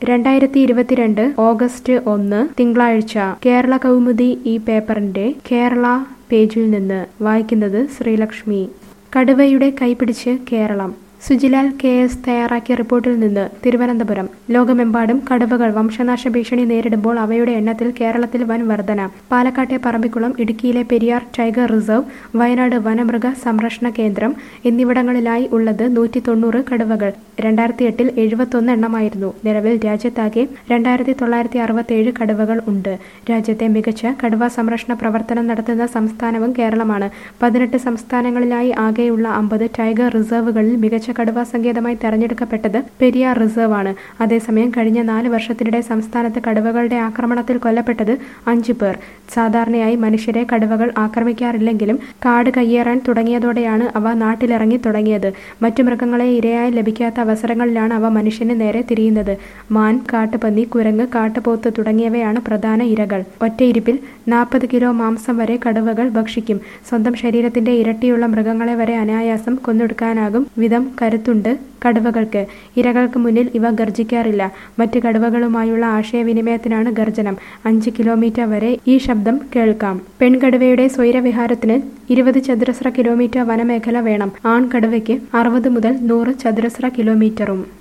രണ്ടായിരത്തി ഇരുപത്തിരണ്ട് ഓഗസ്റ്റ് ഒന്ന് തിങ്കളാഴ്ച കേരള കൗമുദി ഈ പേപ്പറിന്റെ കേരള പേജിൽ നിന്ന് വായിക്കുന്നത് ശ്രീലക്ഷ്മി കടുവയുടെ കൈപിടിച്ച് കേരളം സുജിലാൽ കെ എസ് തയ്യാറാക്കിയ റിപ്പോർട്ടിൽ നിന്ന് തിരുവനന്തപുരം ലോകമെമ്പാടും കടുവകൾ വംശനാശ ഭീഷണി നേരിടുമ്പോൾ അവയുടെ എണ്ണത്തിൽ കേരളത്തിൽ വൻ വർധന പാലക്കാട്ടെ പറമ്പിക്കുളം ഇടുക്കിയിലെ പെരിയാർ ടൈഗർ റിസർവ് വയനാട് വനമൃഗ സംരക്ഷണ കേന്ദ്രം എന്നിവിടങ്ങളിലായി ഉള്ളത് നൂറ്റി തൊണ്ണൂറ് കടുവകൾ രണ്ടായിരത്തി എട്ടിൽ എഴുപത്തൊന്ന് എണ്ണമായിരുന്നു നിലവിൽ രാജ്യത്താകെ രണ്ടായിരത്തി തൊള്ളായിരത്തി അറുപത്തേഴ് കടുവകൾ ഉണ്ട് രാജ്യത്തെ മികച്ച കടുവ സംരക്ഷണ പ്രവർത്തനം നടത്തുന്ന സംസ്ഥാനവും കേരളമാണ് പതിനെട്ട് സംസ്ഥാനങ്ങളിലായി ആകെയുള്ള അമ്പത് ടൈഗർ റിസർവുകളിൽ മികച്ച കടുവ സങ്കേതമായി തെരഞ്ഞെടുക്കപ്പെട്ടത് പെരിയാർ റിസർവ് ആണ് അതേസമയം കഴിഞ്ഞ നാല് വർഷത്തിനിടെ സംസ്ഥാനത്ത് കടുവകളുടെ ആക്രമണത്തിൽ കൊല്ലപ്പെട്ടത് അഞ്ചു പേർ സാധാരണയായി മനുഷ്യരെ കടുവകൾ ആക്രമിക്കാറില്ലെങ്കിലും കാട് കയ്യേറാൻ തുടങ്ങിയതോടെയാണ് അവ നാട്ടിലിറങ്ങി തുടങ്ങിയത് മറ്റു മൃഗങ്ങളെ ഇരയായി ലഭിക്കാത്ത അവസരങ്ങളിലാണ് അവ മനുഷ്യന് നേരെ തിരിയുന്നത് മാൻ കാട്ടുപന്നി കുരങ്ങ് കാട്ടുപോത്ത് തുടങ്ങിയവയാണ് പ്രധാന ഇരകൾ ഒറ്റയിരിപ്പിൽ നാൽപ്പത് കിലോ മാംസം വരെ കടുവകൾ ഭക്ഷിക്കും സ്വന്തം ശരീരത്തിന്റെ ഇരട്ടിയുള്ള മൃഗങ്ങളെ വരെ അനായാസം കൊന്നൊടുക്കാനാകും വിധം കരുത്തുണ്ട് കടുവകൾക്ക് ഇരകൾക്ക് മുന്നിൽ ഇവ ഗർജിക്കാറില്ല മറ്റ് കടുവകളുമായുള്ള ആശയവിനിമയത്തിനാണ് ഗർജനം അഞ്ച് കിലോമീറ്റർ വരെ ഈ ശബ്ദം കേൾക്കാം പെൺകടുവയുടെ സ്വൈരവിഹാരത്തിന് ഇരുപത് ചതുരശ്ര കിലോമീറ്റർ വനമേഖല വേണം ആൺകടുവയ്ക്ക് അറുപത് മുതൽ നൂറ് ചതുരശ്ര കിലോമീറ്ററും